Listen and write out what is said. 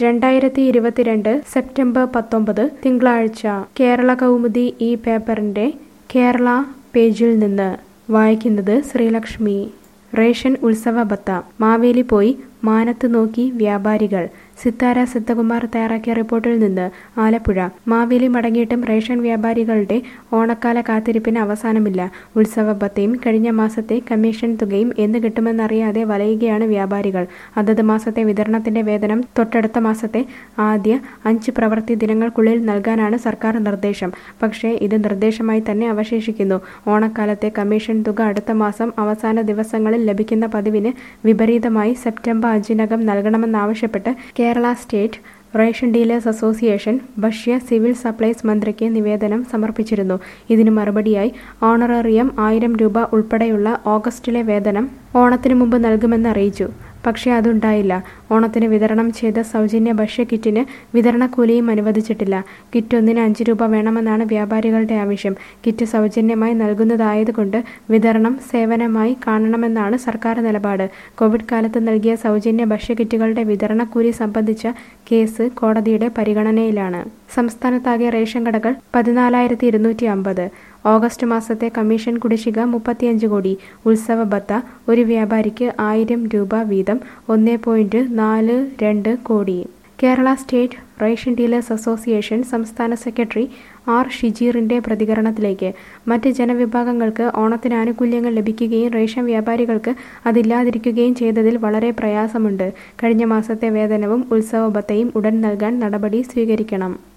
രണ്ടായിരത്തി ഇരുപത്തിരണ്ട് സെപ്റ്റംബർ പത്തൊമ്പത് തിങ്കളാഴ്ച കേരള കൗമുദി ഈ പേപ്പറിന്റെ കേരള പേജിൽ നിന്ന് വായിക്കുന്നത് ശ്രീലക്ഷ്മി റേഷൻ ഉത്സവ ബത്ത മാവേലി പോയി മാനത്ത് നോക്കി വ്യാപാരികൾ സിത്താര സിദ്ധകുമാർ തയ്യാറാക്കിയ റിപ്പോർട്ടിൽ നിന്ന് ആലപ്പുഴ മാവേലി മടങ്ങിയിട്ടും റേഷൻ വ്യാപാരികളുടെ ഓണക്കാല കാത്തിരിപ്പിന് അവസാനമില്ല ഉത്സവ ബത്തയും കഴിഞ്ഞ മാസത്തെ കമ്മീഷൻ തുകയും എന്ന് കിട്ടുമെന്നറിയാതെ വലയുകയാണ് വ്യാപാരികൾ അതത് മാസത്തെ വിതരണത്തിന്റെ വേതനം തൊട്ടടുത്ത മാസത്തെ ആദ്യ അഞ്ച് പ്രവൃത്തി ദിനങ്ങൾക്കുള്ളിൽ നൽകാനാണ് സർക്കാർ നിർദ്ദേശം പക്ഷേ ഇത് നിർദ്ദേശമായി തന്നെ അവശേഷിക്കുന്നു ഓണക്കാലത്തെ കമ്മീഷൻ തുക അടുത്ത മാസം അവസാന ദിവസങ്ങളിൽ ലഭിക്കുന്ന പതിവിന് വിപരീതമായി സെപ്റ്റംബർ അഞ്ചിനകം നൽകണമെന്നാവശ്യപ്പെട്ട് Kerala state ration dealers association ഭക്ഷ്യ സിവിൽ സപ്ലൈസ് മന്ത്രിക്ക് നിവേദനം സമർപ്പിച്ചിരുന്നു ഇതിനു മറുപടിയായി ഓണറേറിയം ആയിരം രൂപ ഉൾപ്പെടെയുള്ള ഓഗസ്റ്റിലെ വേതനം ഓണത്തിനു മുമ്പ് നൽകുമെന്ന് അറിയിച്ചു പക്ഷേ അതുണ്ടായില്ല ഓണത്തിന് വിതരണം ചെയ്ത സൗജന്യ ഭക്ഷ്യ കിറ്റിന് വിതരണക്കൂലിയും അനുവദിച്ചിട്ടില്ല കിറ്റ് ഒന്നിന് അഞ്ച് രൂപ വേണമെന്നാണ് വ്യാപാരികളുടെ ആവശ്യം കിറ്റ് സൗജന്യമായി നൽകുന്നതായതുകൊണ്ട് വിതരണം സേവനമായി കാണണമെന്നാണ് സർക്കാർ നിലപാട് കോവിഡ് കാലത്ത് നൽകിയ സൗജന്യ ഭക്ഷ്യ കിറ്റുകളുടെ വിതരണക്കൂലി സംബന്ധിച്ച കേസ് കോടതിയുടെ പരിഗണനയിലാണ് സംസ്ഥാനത്താകെ റേഷൻ കടകൾ പതിനാലായിരത്തി ഇരുന്നൂറ്റി അമ്പത് ഓഗസ്റ്റ് മാസത്തെ കമ്മീഷൻ കുടിശ്ശിക മുപ്പത്തിയഞ്ച് കോടി ഉത്സവ ബത്ത ഒരു വ്യാപാരിക്ക് ആയിരം രൂപ വീതം ഒന്ന് പോയിന്റ് നാല് രണ്ട് കോടി Kerala state ration dealers association സംസ്ഥാന സെക്രട്ടറി ആർ ഷിജീറിന്റെ പ്രതികരണത്തിലേക്ക് മറ്റ് ജനവിഭാഗങ്ങൾക്ക് ഓണത്തിന് ആനുകൂല്യങ്ങൾ ലഭിക്കുകയും റേഷൻ വ്യാപാരികൾക്ക് അതില്ലാതിരിക്കുകയും ചെയ്തതിൽ വളരെ പ്രയാസമുണ്ട് കഴിഞ്ഞ മാസത്തെ വേതനവും ഉത്സവ ബത്തയും ഉടൻ നൽകാൻ നടപടി സ്വീകരിക്കണം